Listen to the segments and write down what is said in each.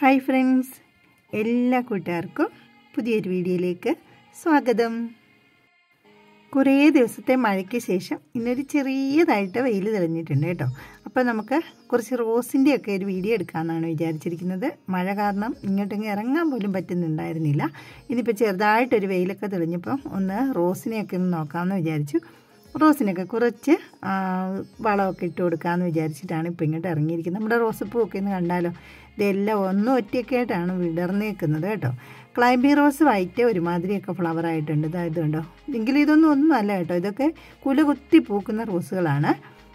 hi friends എല്ലാ കൂട്ടുകാർക്കും പുതിയൊരു വീഡിയോയിലേക്ക് സ്വാഗതം കുറേ ദിവസത്തെ മഴയ്ക്ക് ശേഷം ഇന്നൊരു ചെറിയതായിട്ട് വെയിൽ തെളിഞ്ഞിട്ടുണ്ട് കേട്ടോ അപ്പോൾ നമുക്ക് കുറച്ച് റോസിൻ്റെയൊക്കെ ഒരു വീഡിയോ എടുക്കാമെന്നാണ് വിചാരിച്ചിരിക്കുന്നത് മഴ കാരണം ഇങ്ങോട്ടെങ്കിൽ ഇറങ്ങാൻ പോലും പറ്റുന്നുണ്ടായിരുന്നില്ല ഇനിയിപ്പോൾ ചെറുതായിട്ടൊരു വെയിലൊക്കെ തെളിഞ്ഞപ്പോൾ ഒന്ന് റോസിനെയൊക്കെ ഒന്ന് നോക്കാമെന്ന് വിചാരിച്ചു റോസിനൊക്കെ കുറച്ച് വളമൊക്കെ ഇട്ട് കൊടുക്കാമെന്ന് വിചാരിച്ചിട്ടാണ് ഇപ്പോൾ ഇങ്ങോട്ട് ഇറങ്ങിയിരിക്കുന്നത് നമ്മുടെ റോസപ്പൂവൊക്കെ ഒന്ന് കണ്ടാലോ ഇതെല്ലാം ഒന്നും ഒറ്റയൊക്കെ ആയിട്ടാണ് വിടർന്നേക്കുന്നത് കേട്ടോ ക്ലൈംബിംഗ് റോസ് വൈറ്റ് ഒരുമാതിരിയൊക്കെ ഫ്ലവർ ആയിട്ടുണ്ട് ഇതായത് കണ്ടോ എങ്കിലും ഇതൊന്നും ഒന്നും അല്ല കേട്ടോ ഇതൊക്കെ കുല കുത്തി പൂക്കുന്ന റോസുകളാണ്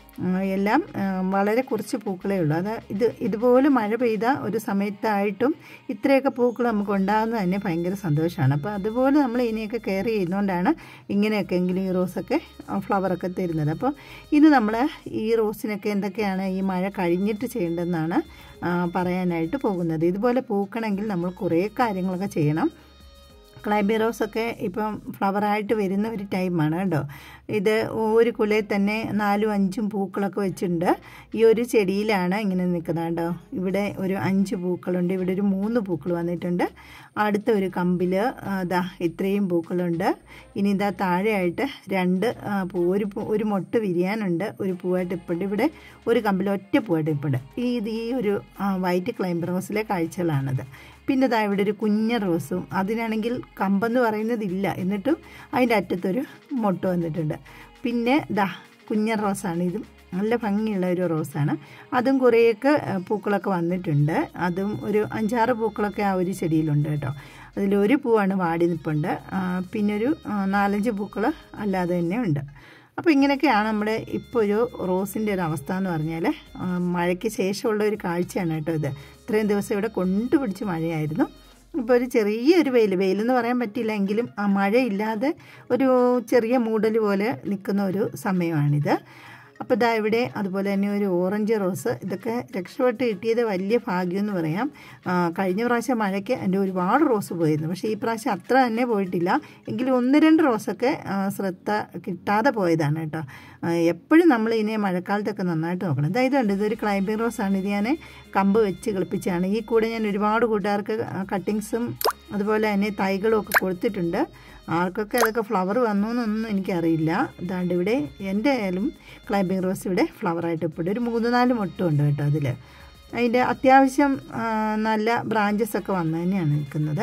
എല്ലാം വളരെ കുറച്ച് പൂക്കളേ ഉള്ളൂ അത് ഇത് ഇതുപോലെ മഴ പെയ്ത ഒരു സമയത്തായിട്ടും ഇത്രയൊക്കെ പൂക്കൾ നമുക്ക് ഉണ്ടാകുന്നത് തന്നെ ഭയങ്കര സന്തോഷമാണ് അപ്പോൾ അതുപോലെ നമ്മൾ ഇതിനെയൊക്കെ കെയർ ചെയ്യുന്നതുകൊണ്ടാണ് ഇങ്ങനെയൊക്കെ എങ്കിലും ഈ റോസൊക്കെ ഫ്ലവറൊക്കെ തരുന്നത് അപ്പോൾ ഇന്ന് നമ്മൾ ഈ റോസിനൊക്കെ എന്തൊക്കെയാണ് ഈ മഴ കഴിഞ്ഞിട്ട് ചെയ്യേണ്ടതെന്നാണ് പറയാനായിട്ട് പോകുന്നത് ഇതുപോലെ പൂക്കണമെങ്കിൽ നമ്മൾ കുറേ കാര്യങ്ങളൊക്കെ ചെയ്യണം ക്ലൈബി റോസൊക്കെ ഇപ്പം ഫ്ലവറായിട്ട് വരുന്ന ഒരു ടൈമാണ് കേട്ടോ ഇത് ഒരു കുലയിൽ തന്നെ നാലും അഞ്ചും പൂക്കളൊക്കെ വെച്ചിട്ടുണ്ട് ഈ ഒരു ചെടിയിലാണ് ഇങ്ങനെ നിൽക്കുന്നത് കേട്ടോ ഇവിടെ ഒരു അഞ്ച് പൂക്കളുണ്ട് ഇവിടെ ഒരു മൂന്ന് പൂക്കൾ വന്നിട്ടുണ്ട് അടുത്ത ഒരു കമ്പിൽ ഇതാ ഇത്രയും പൂക്കളുണ്ട് ഇനി ഇതാ താഴെയായിട്ട് രണ്ട് പൂ ഒരു ഒരു മൊട്ട് വിരിയാനുണ്ട് ഒരു പൂവായിട്ട് ഇപ്പോഴുണ്ട് ഇവിടെ ഒരു കമ്പിൽ ഒറ്റ പൂവായിട്ട് ഇപ്പോഴുണ്ട് ഈ ഇത് ഈ ഒരു വൈറ്റ് ക്ലൈംബർ റോസിലെ കാഴ്ചകളാണിത് പിന്നെ ഇതാ ഇവിടെ ഒരു കുഞ്ഞ റോസും അതിനാണെങ്കിൽ കമ്പെന്ന് പറയുന്നതില്ല എന്നിട്ടും അതിൻ്റെ അറ്റത്തൊരു മൊട്ട് വന്നിട്ടുണ്ട് പിന്നെ ദാ കുഞ്ഞ റോസാണ് ഇതും നല്ല ഭംഗിയുള്ള ഒരു റോസാണ് അതും കുറേയൊക്കെ പൂക്കളൊക്കെ വന്നിട്ടുണ്ട് അതും ഒരു അഞ്ചാറ് പൂക്കളൊക്കെ ആ ഒരു ചെടിയിലുണ്ട് കേട്ടോ അതിലൊരു പൂവാണ് വാടി നിൽപ്പുണ്ട് പിന്നെ ഒരു നാലഞ്ച് പൂക്കൾ അല്ലാതെ തന്നെ ഉണ്ട് അപ്പോൾ ഇങ്ങനെയൊക്കെയാണ് നമ്മുടെ ഇപ്പോൾ ഒരു റോസിൻ്റെ ഒരു അവസ്ഥ എന്ന് പറഞ്ഞാൽ മഴയ്ക്ക് ശേഷമുള്ള ഒരു കാഴ്ചയാണ് കേട്ടോ ഇത് ഇത്രയും ദിവസം ഇവിടെ കൊണ്ടുപിടിച്ച് മഴയായിരുന്നു ഇപ്പോൾ ഒരു ചെറിയൊരു വെയിൽ വെയിലെന്ന് പറയാൻ പറ്റില്ല എങ്കിലും ആ മഴയില്ലാതെ ഒരു ചെറിയ മൂടൽ പോലെ നിൽക്കുന്ന ഒരു സമയമാണിത് അപ്പോൾ ഇതാ ഇവിടെ അതുപോലെ തന്നെ ഒരു ഓറഞ്ച് റോസ് ഇതൊക്കെ രക്ഷപ്പെട്ട് കിട്ടിയത് വലിയ ഭാഗ്യം എന്ന് പറയാം കഴിഞ്ഞ പ്രാവശ്യം മഴയ്ക്ക് എൻ്റെ ഒരുപാട് റോസ് പോയിരുന്നു പക്ഷേ ഈ പ്രാവശ്യം അത്ര തന്നെ പോയിട്ടില്ല എങ്കിലും ഒന്ന് രണ്ട് റോസൊക്കെ ശ്രദ്ധ കിട്ടാതെ പോയതാണ് കേട്ടോ എപ്പോഴും നമ്മൾ ഇതിനെ മഴക്കാലത്തൊക്കെ നന്നായിട്ട് നോക്കണം അതായത് ഉണ്ട് ഇതൊരു ക്ലൈംബിംഗ് റോസാണ് ഇത് ഞാൻ കമ്പ് വെച്ച് കളിപ്പിച്ചാണ് ഈ കൂടെ ഞാൻ ഒരുപാട് കൂട്ടുകാർക്ക് കട്ടിങ്സും അതുപോലെ തന്നെ തൈകളും ഒക്കെ കൊടുത്തിട്ടുണ്ട് ആർക്കൊക്കെ അതൊക്കെ ഫ്ലവർ വന്നു എന്നൊന്നും എനിക്കറിയില്ല അതാണ്ട് ഇവിടെ എൻ്റെ ആയാലും ക്ലൈംബിംഗ് റോസ് ഇവിടെ ഫ്ലവറായിട്ട് ഇപ്പോൾ ഒരു മൂന്ന് നാല് മുട്ടുണ്ട് കേട്ടോ അതിൽ അതിൻ്റെ അത്യാവശ്യം നല്ല ബ്രാഞ്ചസ് ഒക്കെ വന്നു തന്നെയാണ് നിൽക്കുന്നത്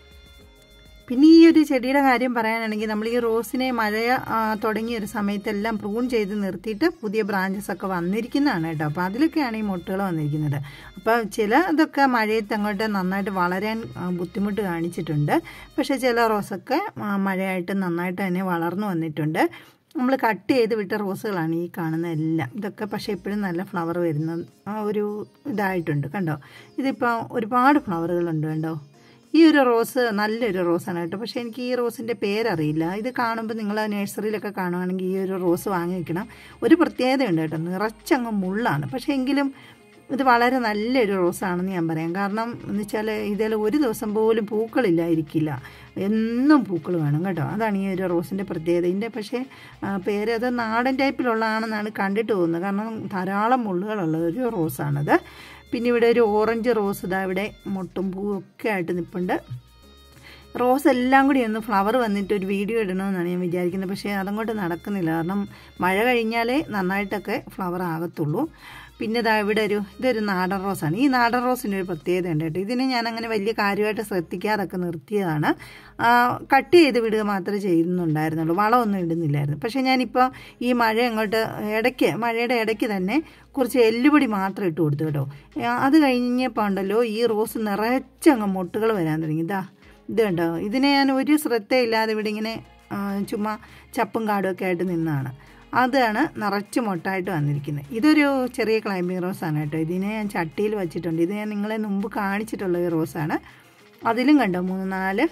പിന്നെ ഈ ഒരു ചെടിയുടെ കാര്യം പറയാനാണെങ്കിൽ നമ്മൾ ഈ റോസിനെ മഴ തുടങ്ങിയ ഒരു സമയത്തെല്ലാം പ്രൂൺ ചെയ്ത് നിർത്തിയിട്ട് പുതിയ ബ്രാഞ്ചസ് ഒക്കെ വന്നിരിക്കുന്നതാണ് കേട്ടോ അപ്പോൾ അതിലൊക്കെയാണ് ഈ മുട്ടുകൾ വന്നിരിക്കുന്നത് അപ്പോൾ ചില ഇതൊക്കെ മഴയത്ത് അങ്ങോട്ട് നന്നായിട്ട് വളരാൻ ബുദ്ധിമുട്ട് കാണിച്ചിട്ടുണ്ട് പക്ഷേ ചില റോസൊക്കെ മഴയായിട്ട് നന്നായിട്ട് തന്നെ വളർന്നു വന്നിട്ടുണ്ട് നമ്മൾ കട്ട് ചെയ്ത് വിട്ട റോസുകളാണ് ഈ കാണുന്ന എല്ലാം ഇതൊക്കെ പക്ഷേ എപ്പോഴും നല്ല ഫ്ലവർ വരുന്ന ഒരു ഇതായിട്ടുണ്ട് കണ്ടോ ഇതിപ്പോൾ ഒരുപാട് ഫ്ലവറുകളുണ്ട് കണ്ടോ ഈ ഒരു റോസ് നല്ലൊരു റോസാണ് കേട്ടോ പക്ഷേ എനിക്ക് ഈ റോസിൻ്റെ പേരറിയില്ല ഇത് കാണുമ്പോൾ നിങ്ങൾ നഴ്സറിയിലൊക്കെ കാണുവാണെങ്കിൽ ഈ ഒരു റോസ് വാങ്ങി വയ്ക്കണം ഒരു പ്രത്യേകതയുണ്ട് കേട്ടോ നിറച്ചങ്ങ് മുള്ളാണ് പക്ഷേ എങ്കിലും ഇത് വളരെ നല്ലൊരു റോസാണെന്ന് ഞാൻ പറയാം കാരണം എന്ന് വെച്ചാൽ ഇതിൽ ഒരു ദിവസം പോലും പൂക്കളില്ലായിരിക്കില്ല എന്നും പൂക്കൾ വേണം കേട്ടോ അതാണ് ഈ ഒരു റോസിൻ്റെ പ്രത്യേകത ഇതിൻ്റെ പക്ഷേ പേര് അത് നാടൻ ടൈപ്പിലുള്ളതാണെന്നാണ് കണ്ടിട്ട് തോന്നുന്നത് കാരണം ധാരാളം മുള്ളുകളുള്ള ഒരു റോസാണത് പിന്നെ ഇവിടെ ഒരു ഓറഞ്ച് റോസ് ഇതാ ഇവിടെ മുട്ടും പൂവും ഒക്കെ ആയിട്ട് നിൽപ്പുണ്ട് റോസ് എല്ലാം കൂടി ഒന്ന് ഫ്ലവർ വന്നിട്ട് ഒരു വീഡിയോ ഇടണമെന്നാണ് ഞാൻ വിചാരിക്കുന്നത് പക്ഷേ അതങ്ങോട്ട് നടക്കുന്നില്ല കാരണം മഴ കഴിഞ്ഞാലേ നന്നായിട്ടൊക്കെ ഫ്ലവർ ആകത്തുള്ളൂ പിന്നെ ഇതാ ഇവിടെ ഒരു ഇതൊരു നാടൻ റോസാണ് ഈ നാടൻ റോസിൻ്റെ ഒരു പ്രത്യേകത ഉണ്ട് കേട്ടോ ഇതിനെ ഞാൻ അങ്ങനെ വലിയ കാര്യമായിട്ട് ശ്രദ്ധിക്കാതൊക്കെ നിർത്തിയതാണ് കട്ട് ചെയ്ത് വിടുക മാത്രമേ ചെയ്യുന്നുണ്ടായിരുന്നുള്ളൂ വളമൊന്നും ഇടുന്നില്ലായിരുന്നു പക്ഷേ ഞാനിപ്പോൾ ഈ മഴ അങ്ങോട്ട് ഇടയ്ക്ക് മഴയുടെ ഇടയ്ക്ക് തന്നെ കുറച്ച് എല്ലുപൊടി മാത്രം ഇട്ട് കൊടുത്തു കേട്ടോ അത് കഴിഞ്ഞപ്പോൾ ഉണ്ടല്ലോ ഈ റോസ് നിറച്ചങ്ങ് മുട്ടുകൾ വരാൻ തുടങ്ങി ഇതാ ഇത് കണ്ടോ ഇതിനെ ഞാൻ ഒരു ശ്രദ്ധയില്ലാതെ ഇവിടെ ഇങ്ങനെ ചുമ്മാ ചപ്പും കാടും ഒക്കെ ആയിട്ട് നിന്നാണ് അതാണ് നിറച്ച് മൊട്ടായിട്ട് വന്നിരിക്കുന്നത് ഇതൊരു ചെറിയ ക്ലൈംബിംഗ് റോസാണ് കേട്ടോ ഇതിനെ ഞാൻ ചട്ടിയിൽ വെച്ചിട്ടുണ്ട് ഇത് ഞാൻ നിങ്ങളെ മുമ്പ് കാണിച്ചിട്ടുള്ള ഒരു റോസാണ് അതിലും കണ്ടോ മൂന്ന് നാല്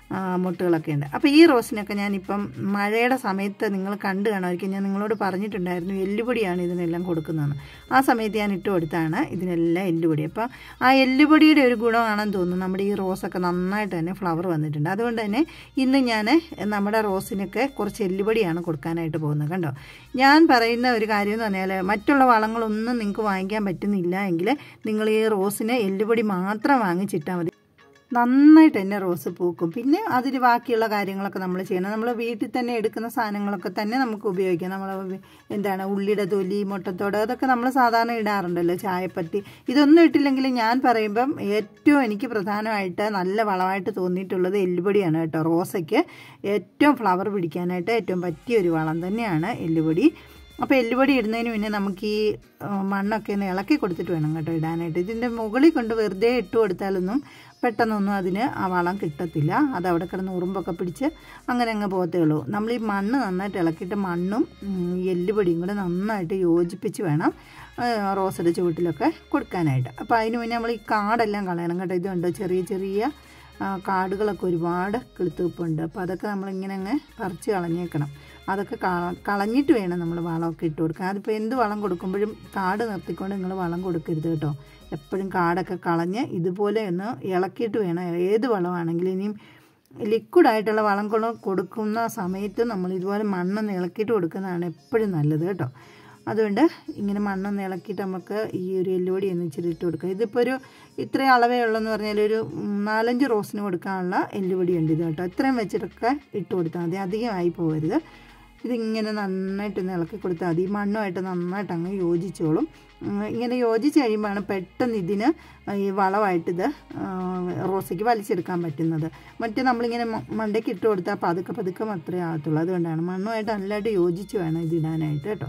ആ, മുട്ടുകളൊക്കെ ഉണ്ട് അപ്പോൾ ഈ റോസിനൊക്കെ ഞാനിപ്പം മഴയുടെ സമയത്ത് നിങ്ങൾ കണ്ടു കാണുമായിരിക്കും ഞാൻ നിങ്ങളോട് പറഞ്ഞിട്ടുണ്ടായിരുന്നു എല്ലുപൊടിയാണ് ഇതിനെല്ലാം കൊടുക്കുന്നതെന്ന് ആ സമയത്ത് ഞാൻ ഇട്ട് കൊടുത്താണ് ഇതിനെല്ലാം എല്ലുപൊടി അപ്പോൾ ആ എല്ലുപൊടിയുടെ ഒരു ഗുണമാണെന്ന് തോന്നുന്നു നമ്മുടെ ഈ റോസൊക്കെ നന്നായിട്ട് തന്നെ ഫ്ലവർ വന്നിട്ടുണ്ട് അതുകൊണ്ട് തന്നെ ഇന്ന് ഞാൻ നമ്മുടെ റോസിനൊക്കെ കുറച്ച് എല്ലുപൊടിയാണ് കൊടുക്കാനായിട്ട് പോകുന്നത് കണ്ടോ ഞാൻ പറയുന്ന ഒരു കാര്യം എന്ന് പറഞ്ഞാൽ മറ്റുള്ള വളങ്ങളൊന്നും നിങ്ങൾക്ക് വാങ്ങിക്കാൻ പറ്റുന്നില്ല എങ്കിൽ നിങ്ങൾ ഈ റോസിന് എല്ലുപൊടി മാത്രം വാങ്ങിച്ചിട്ടാൽ മതി നന്നായിട്ട് തന്നെ റോസ് പൂക്കും പിന്നെ അതിൽ ബാക്കിയുള്ള കാര്യങ്ങളൊക്കെ നമ്മൾ ചെയ്യണം നമ്മൾ വീട്ടിൽ തന്നെ എടുക്കുന്ന സാധനങ്ങളൊക്കെ തന്നെ നമുക്ക് ഉപയോഗിക്കാം നമ്മൾ എന്താണ് ഉള്ളിയുടെ തൊലി മുട്ടത്തോട് അതൊക്കെ നമ്മൾ സാധാരണ ഇടാറുണ്ടല്ലോ ചായപ്പത്തി ഇതൊന്നും ഇട്ടില്ലെങ്കിൽ ഞാൻ പറയുമ്പം ഏറ്റവും എനിക്ക് പ്രധാനമായിട്ട് നല്ല വളമായിട്ട് തോന്നിയിട്ടുള്ളത് എല്ലുപൊടിയാണ് കേട്ടോ റോസയ്ക്ക് ഏറ്റവും ഫ്ലവർ പിടിക്കാനായിട്ട് ഏറ്റവും പറ്റിയ ഒരു വളം തന്നെയാണ് എല്ലുപൊടി അപ്പോൾ എല്ലുപൊടി ഇടുന്നതിന് പിന്നെ നമുക്ക് ഈ ആ, മണ്ണൊക്കെ ഒന്ന് ഇളക്കി കൊടുത്തിട്ട് വേണം കേട്ടോ ഇടാനായിട്ട് ഇതിൻ്റെ മുകളിൽ കൊണ്ട് വെറുതെ ഇട്ട് കൊടുത്താലൊന്നും പെട്ടെന്നൊന്നും അതിന് ആ വളം കിട്ടത്തില്ല അത് അവിടെ കിടന്ന് ഉറുമ്പൊക്കെ പിടിച്ച് അങ്ങനെ അങ്ങ് പോകത്തേ ഉള്ളൂ നമ്മൾ ഈ മണ്ണ് നന്നായിട്ട് ഇളക്കിയിട്ട് മണ്ണും ഉം, ഈ എല്ലുപൊടിയും കൂടെ നന്നായിട്ട് യോജിപ്പിച്ച് വേണം ആ, റോസയുടെ ചുവട്ടിലൊക്കെ കൊടുക്കാനായിട്ട് അപ്പോൾ അതിന് മുന്നേ നമ്മൾ ഈ കാടെല്ലാം കളയണം കേട്ടോ ഇതുണ്ടോ ചെറിയ ചെറിയ ആ, കാടുകളൊക്കെ ഒരുപാട് കിളുത്തുപ്പുണ്ട് അപ്പോൾ അതൊക്കെ നമ്മളിങ്ങനെ അങ്ങ് പറിച്ച് കളഞ്ഞേക്കണം അതൊക്കെ കള- കളഞ്ഞിട്ട് വേണം നമ്മൾ വളമൊക്കെ ഇട്ട് കൊടുക്കാൻ അതിപ്പോൾ എന്ത് വളം കൊടുക്കുമ്പോഴും കാട് നിർത്തിക്കൊണ്ട് നിങ്ങൾ വളം കൊടുക്കരുത് കേട്ടോ എപ്പോഴും കാടൊക്കെ കളഞ്ഞ് ഇതുപോലെ ഒന്ന് ഇളക്കിയിട്ട് വേണം ഏത് വളമാണെങ്കിലും ഇനിയും ലിക്വിഡായിട്ടുള്ള വളം കൊള്ള കൊടുക്കുന്ന സമയത്ത് നമ്മൾ ഇതുപോലെ മണ്ണൊന്ന് ഇളക്കിയിട്ട് കൊടുക്കുന്നതാണ് എപ്പോഴും നല്ലത് കേട്ടോ അതുകൊണ്ട് ഇങ്ങനെ മണ്ണൊന്ന് ഇളക്കിയിട്ട് നമുക്ക് ഈ ഒരു എല്ലുപൊടി ഒന്ന് ഇച്ചിരി ഇട്ട് കൊടുക്കുക ഇതിപ്പോൾ ഒരു ഇത്രയും അളവേ ഉള്ളെന്ന് പറഞ്ഞാൽ ഒരു ഉം, നാലഞ്ച് റോസിന് കൊടുക്കാനുള്ള എല്ലുപൊടി ഉണ്ട് ഇത് കേട്ടോ ഇത്രയും വെച്ചിട്ടൊക്കെ ഇട്ട് കൊടുത്താൽ മതി അധികമായി പോകരുത് ഇതിങ്ങനെ നന്നായിട്ടൊന്ന് ഇളക്കി കൊടുത്താൽ മതി ഈ മണ്ണുമായിട്ട് നന്നായിട്ട് അങ്ങ് യോജിച്ചോളും ഉം, ഇങ്ങനെ യോജിച്ച് കഴിയുമ്പോഴാണ് പെട്ടെന്ന് ഇതിന് ഈ വളമായിട്ടിത് ആ, റോസയ്ക്ക് വലിച്ചെടുക്കാൻ പറ്റുന്നത് മറ്റേ നമ്മളിങ്ങനെ മ- മണ്ടയ്ക്ക് ഇട്ട് കൊടുത്താൽ പതുക്കെ പതുക്കെ മാത്രമേ ആകത്തുള്ളൂ അതുകൊണ്ടാണ് മണ്ണുമായിട്ട് നല്ലതായിട്ട് യോജിച്ച് വേണം ഇത് ഇടാനായിട്ട് കേട്ടോ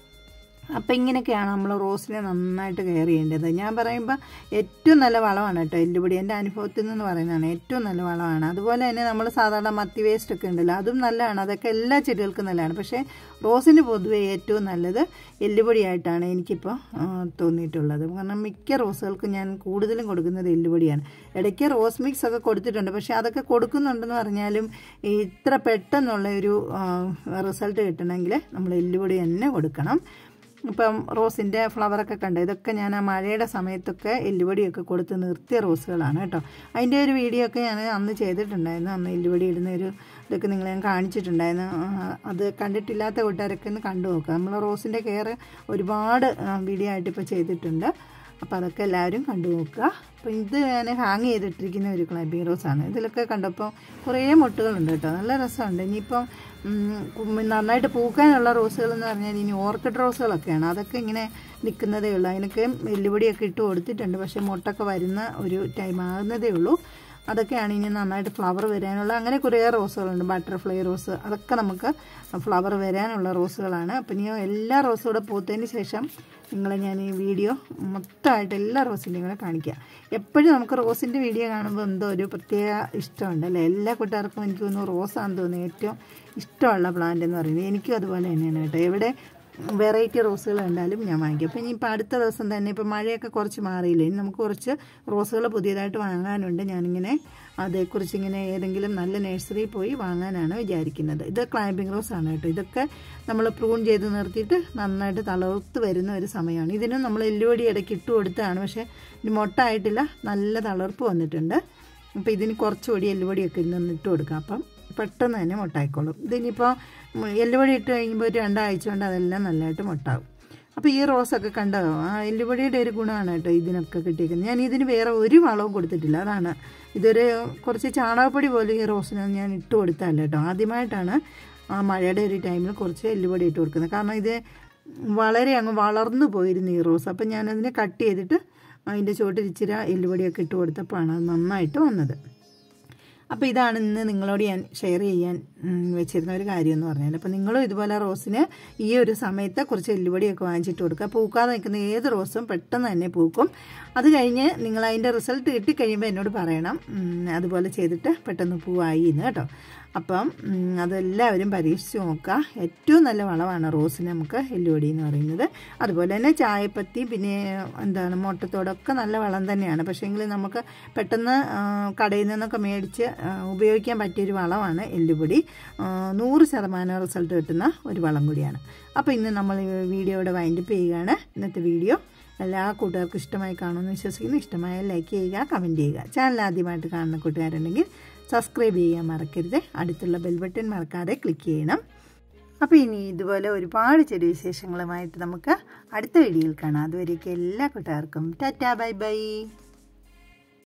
അപ്പം ഇങ്ങനെയൊക്കെയാണ് നമ്മൾ റോസിനെ നന്നായിട്ട് കെയർ ചെയ്യേണ്ടത് ഞാൻ പറയുമ്പോൾ ഏറ്റവും നല്ല വളമാണ് കേട്ടോ എല്ലുപൊടി എൻ്റെ അനുഭവത്തിൽ നിന്ന് പറയുന്നതാണ് ഏറ്റവും നല്ല വളമാണ് അതുപോലെ തന്നെ നമ്മൾ സാധാരണ മത്തി വേസ്റ്റ് ഒക്കെ ഉണ്ടല്ലോ അതും നല്ലതാണ് അതൊക്കെ എല്ലാ ചെടികൾക്കും നല്ലതാണ് പക്ഷേ റോസിന് പൊതുവേ ഏറ്റവും നല്ലത് എല്ലുപൊടിയായിട്ടാണ് എനിക്കിപ്പോൾ ആ, തോന്നിയിട്ടുള്ളത് കാരണം മിക്ക റോസുകൾക്കും ഞാൻ കൂടുതലും കൊടുക്കുന്നത് എല്ലുപൊടിയാണ് ഇടയ്ക്ക് റോസ് മിക്സ് ഒക്കെ കൊടുത്തിട്ടുണ്ട് പക്ഷേ അതൊക്കെ കൊടുക്കുന്നുണ്ടെന്ന് പറഞ്ഞാലും ഈ ഇത്ര പെട്ടെന്നുള്ള ഒരു റിസൾട്ട് കിട്ടണമെങ്കിൽ നമ്മൾ എല്ലുപൊടി തന്നെ കൊടുക്കണം ഇപ്പം റോസിൻ്റെ ഫ്ലവറൊക്കെ കണ്ടു ഇതൊക്കെ ഞാൻ ആ മഴയുടെ സമയത്തൊക്കെ എല്ലുപൊടിയൊക്കെ കൊടുത്ത് നിർത്തിയ റോസുകളാണ് കേട്ടോ അതിൻ്റെ ഒരു വീഡിയോ ഒക്കെ ഞാൻ അന്ന് ചെയ്തിട്ടുണ്ടായിരുന്നു അന്ന് എല്ലുപൊടി ഇടുന്ന ഒരു ഇതൊക്കെ നിങ്ങളെ ഞാൻ കാണിച്ചിട്ടുണ്ടായിരുന്നു ആ, അത് കണ്ടിട്ടില്ലാത്ത കൂട്ടുകാരൊക്കെ ഒന്ന് കണ്ടു നോക്കുക നമ്മൾ റോസിൻ്റെ കെയർ ഒരുപാട് വീഡിയോ ആയിട്ട് ഇപ്പോൾ ചെയ്തിട്ടുണ്ട് അപ്പോൾ അതൊക്കെ എല്ലാവരും കണ്ടു നോക്കുക അപ്പോൾ ഇത് ഞാൻ ഹാങ് ചെയ്തിട്ടിരിക്കുന്ന ഒരു ക്ലബിംഗ് റോസാണ് ഇതിലൊക്കെ കണ്ടപ്പോൾ കുറേ മുട്ടുകളുണ്ട് കേട്ടോ നല്ല രസമുണ്ട് ഇനിയിപ്പം ഉം, ഉം, നന്നായിട്ട് പൂക്കാനുള്ള റോസുകൾ എന്ന് പറഞ്ഞാൽ ഇനി ഓർക്കിഡ് റോസുകളൊക്കെയാണ് അതൊക്കെ ഇങ്ങനെ നിൽക്കുന്നതേ ഉള്ളൂ അതിനൊക്കെ എല്ലുപൊടിയൊക്കെ ഇട്ട് കൊടുത്തിട്ടുണ്ട് പക്ഷേ മുട്ടൊക്കെ വരുന്ന ഒരു ടൈം ആകുന്നതേ ഉള്ളൂ അതൊക്കെയാണ് ഇനി നന്നായിട്ട് ഫ്ലവർ വരാനുള്ള അങ്ങനെ കുറേ റോസുകളുണ്ട് ബട്ടർഫ്ലൈ റോസ് അതൊക്കെ നമുക്ക് ഫ്ലവർ വരാനുള്ള റോസുകളാണ് അപ്പം ഇനി എല്ലാ റോസും കൂടെ പൂത്തതിന് ശേഷം നിങ്ങളെ ഞാൻ ഈ വീഡിയോ മൊത്തമായിട്ട് എല്ലാ റോസിൻ്റെയും കൂടെ കാണിക്കാം എപ്പോഴും നമുക്ക് റോസിൻ്റെ വീഡിയോ കാണുമ്പോൾ എന്തോ ഒരു പ്രത്യേക ഇഷ്ടമുണ്ട് അല്ലേ എല്ലാ കൂട്ടുകാർക്കും എനിക്ക് തോന്നുന്നു റോസാണെന്ന് തോന്നുന്നു ഏറ്റവും ഇഷ്ടമുള്ള പ്ലാന്റ് എന്ന് പറയുന്നത് എനിക്കും അതുപോലെ തന്നെയാണ് കേട്ടോ എവിടെ വെറൈറ്റി റോസുകൾ കണ്ടാലും ഞാൻ വാങ്ങിക്കും അപ്പോൾ ഇനിയിപ്പോൾ അടുത്ത ദിവസം തന്നെ ഇപ്പോൾ മഴയൊക്കെ കുറച്ച് മാറിയില്ലേ ഇനി നമുക്ക് കുറച്ച് റോസുകൾ പുതിയതായിട്ട് വാങ്ങാനുണ്ട് ഞാനിങ്ങനെ അതേക്കുറിച്ച് ഇങ്ങനെ ഏതെങ്കിലും നല്ല നഴ്സറിയിൽ പോയി വാങ്ങാനാണ് വിചാരിക്കുന്നത് ഇത് ക്ലൈമ്പിംഗ് റോസ് ആണ് കേട്ടോ ഇതൊക്കെ നമ്മൾ പ്രൂൺ ചെയ്ത് നിർത്തിയിട്ട് നന്നായിട്ട് തളർത്ത് വരുന്ന ഒരു സമയമാണ് ഇതിനും നമ്മൾ എല്ലുപൊടി ഇടയ്ക്ക് ഇട്ട് കൊടുത്തതാണ് പക്ഷേ ഇത് മൊട്ടായിട്ടില്ല നല്ല തളർപ്പ് വന്നിട്ടുണ്ട് അപ്പോൾ ഇതിന് കുറച്ചുകൂടി എല്ലുപൊടിയൊക്കെ ഇന്ന് ഇട്ട് കൊടുക്കാം അപ്പം പെട്ടെന്ന് തന്നെ മുട്ടായിക്കോളും ഇതിനിപ്പോൾ എല്ലുപൊടി ഇട്ട് കഴിയുമ്പോൾ ഒരു രണ്ടാഴ്ച കൊണ്ട് അതെല്ലാം നല്ലതായിട്ട് മുട്ടാവും അപ്പോൾ ഈ റോസൊക്കെ കണ്ടോ ആ എല്ലുപൊടിയുടെ ഒരു ഗുണമാണ് കേട്ടോ ഇതിനൊക്കെ കിട്ടിയിരിക്കുന്നത് ഞാൻ ഇതിന് വേറെ ഒരു വളവും കൊടുത്തിട്ടില്ല അതാണ് ഇതൊരു കുറച്ച് ചാണകപ്പൊടി പോലും ഈ റോസിന് ഞാൻ ഇട്ട് കൊടുത്തല്ല കേട്ടോ ആദ്യമായിട്ടാണ് ആ മഴയുടെ ഒരു ടൈമിൽ കുറച്ച് എല്ലുപൊടി ഇട്ട് കൊടുക്കുന്നത് കാരണം ഇത് വളരെ അങ്ങ് വളർന്നു പോയിരുന്നു ഈ റോസ് അപ്പം ഞാനതിനെ കട്ട് ചെയ്തിട്ട് അതിൻ്റെ ചുവട്ടിൽ ഇച്ചിരി എല്ലുപൊടിയൊക്കെ ഇട്ട് കൊടുത്തപ്പോഴാണ് അത് നന്നായിട്ട് വന്നത് അപ്പോൾ ഇതാണ് ഇന്ന് നിങ്ങളോട് ഞാൻ ഷെയർ ചെയ്യാൻ ഉം, വെച്ചിരുന്ന ഒരു കാര്യം എന്ന് പറഞ്ഞാൽ അപ്പോൾ നിങ്ങളും ഇതുപോലെ റോസിന് ഈ ഒരു സമയത്ത് കുറച്ച് എല്ലുപൊടിയൊക്കെ വാങ്ങിച്ചിട്ട് കൊടുക്കുക പൂക്കാതെ നിൽക്കുന്ന ഏത് റോസും പെട്ടെന്ന് തന്നെ പൂക്കും അത് കഴിഞ്ഞ് നിങ്ങൾ അതിൻ്റെ റിസൾട്ട് കിട്ടിക്കഴിയുമ്പോൾ എന്നോട് പറയണം ഉം, അതുപോലെ ചെയ്തിട്ട് പെട്ടെന്ന് പൂവായി എന്ന് കേട്ടോ അപ്പം അതെല്ലാവരും പരീക്ഷിച്ച് നോക്കുക ഏറ്റവും നല്ല വളമാണ് റോസിന് നമുക്ക് എല്ലുപൊടി എന്ന് പറയുന്നത് അതുപോലെ തന്നെ ചായപ്പത്തി പിന്നെ എന്താണ് മുട്ടത്തോടൊക്കെ നല്ല വളം തന്നെയാണ് പക്ഷേങ്കിൽ നമുക്ക് പെട്ടെന്ന് കടയിൽ നിന്നൊക്കെ മേടിച്ച് ഉപയോഗിക്കാൻ പറ്റിയൊരു വളമാണ് എല്ലുപൊടി നൂറ് ശതമാനം റിസൾട്ട് കിട്ടുന്ന ഒരു വളം കൂടിയാണ് അപ്പോൾ ഇന്ന് നമ്മൾ വീഡിയോയുടെ വൈൻഡപ്പ് ചെയ്യുകയാണ് ഇന്നത്തെ വീഡിയോ എല്ലാ കൂട്ടുകാർക്കും ഇഷ്ടമായി കാണുമെന്ന് വിശ്വസിക്കുന്നു ഇഷ്ടമായ ലൈക്ക് ചെയ്യുക കമൻറ്റ് ചെയ്യുക ചാനൽ ആദ്യമായിട്ട് കാണുന്ന കൂട്ടുകാരുണ്ടെങ്കിൽ സബ്സ്ക്രൈബ് ചെയ്യാൻ മറക്കരുത് അടുത്തുള്ള ബെൽ ബട്ടൺ മറക്കാതെ ക്ലിക്ക് ചെയ്യണം അപ്പോൾ ഇനി ഇതുപോലെ ഒരുപാട് ചെടി വിശേഷങ്ങളുമായിട്ട് നമുക്ക് അടുത്ത വീഡിയോയിൽ കാണാം അതുവരെയൊക്കെ എല്ലാ കൂട്ടുകാർക്കും ടാറ്റാ ബൈ ബൈ